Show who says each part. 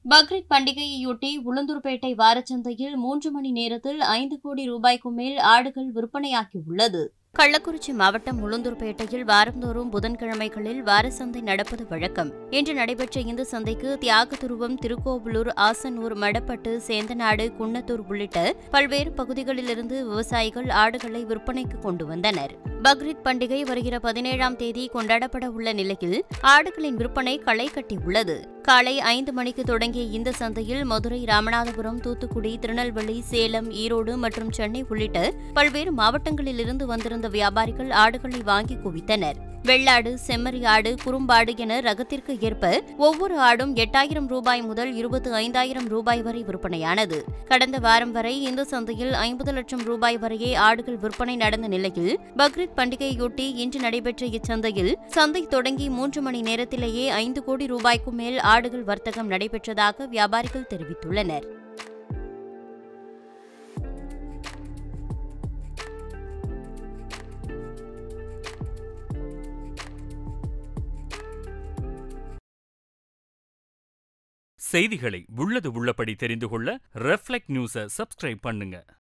Speaker 1: பக்ரீத் பண்டிகையையொட்டி உளுந்தூர்பேட்டை வாரச்சந்தையில் மூன்று மணி நேரத்தில் ஐந்து கோடி ரூபாய்க்கும் மேல் ஆடுகள் விற்பனையாகியுள்ளது கள்ளக்குறிச்சி மாவட்டம் உளுந்தூர்பேட்டையில் வாரந்தோறும் புதன்கிழமைகளில் வாரசந்தை நடப்பது வழக்கம் இன்று நடைபெற்ற இந்த சந்தைக்கு தியாகதுருவம் திருக்கோவிலூர் ஆசனூர் மடப்பட்டு சேந்தநாடு குன்னத்தூர் உள்ளிட்ட பல்வேறு பகுதிகளிலிருந்து விவசாயிகள் ஆடுகளை விற்பனைக்கு கொண்டு வந்தனர் பக்ரீத் பண்டிகை வருகிற பதினேழாம் தேதி கொண்டாடப்பட உள்ள நிலையில் ஆடுகளின் விற்பனை களை கட்டியுள்ளது காலை ஐந்து மணிக்கு தொடங்கிய இந்த சந்தையில் மதுரை ராமநாதபுரம் தூத்துக்குடி திருநெல்வேலி சேலம் ஈரோடு மற்றும் சென்னை உள்ளிட்ட பல்வேறு மாவட்டங்களிலிருந்து வந்திருந்த வியாபாரிகள் ஆடுகளை வாங்கி குவித்தனர் வெள்ளாடு செம்மறி ஆடு குறும்பாடு என ரகத்திற்கு ஏற்ப ஒவ்வொரு ஆடும் எட்டாயிரம் ரூபாய் முதல் இருபத்தி ஐந்தாயிரம் ரூபாய் வரை விற்பனையானது கடந்த வாரம் வரை இந்த சந்தையில் ஐம்பது லட்சம் ரூபாய் வரையே ஆடுகள் விற்பனை நடந்த நிலையில் பக்ரீத் பண்டிகையொட்டி இன்று நடைபெற்ற இச்சந்தையில் சந்தை தொடங்கி மூன்று மணி நேரத்திலேயே ஐந்து கோடி ரூபாய்க்கும் மேல் ஆடுகள் வர்த்தகம் நடைபெற்றதாக வியாபாரிகள் தெரிவித்துள்ளனர்
Speaker 2: செய்திகளை உள்ளது உள்ளபடி தெரிந்து கொள்ள ரெஃப்ளெக்ட் நியூஸை சப்ஸ்கிரைப் பண்ணுங்க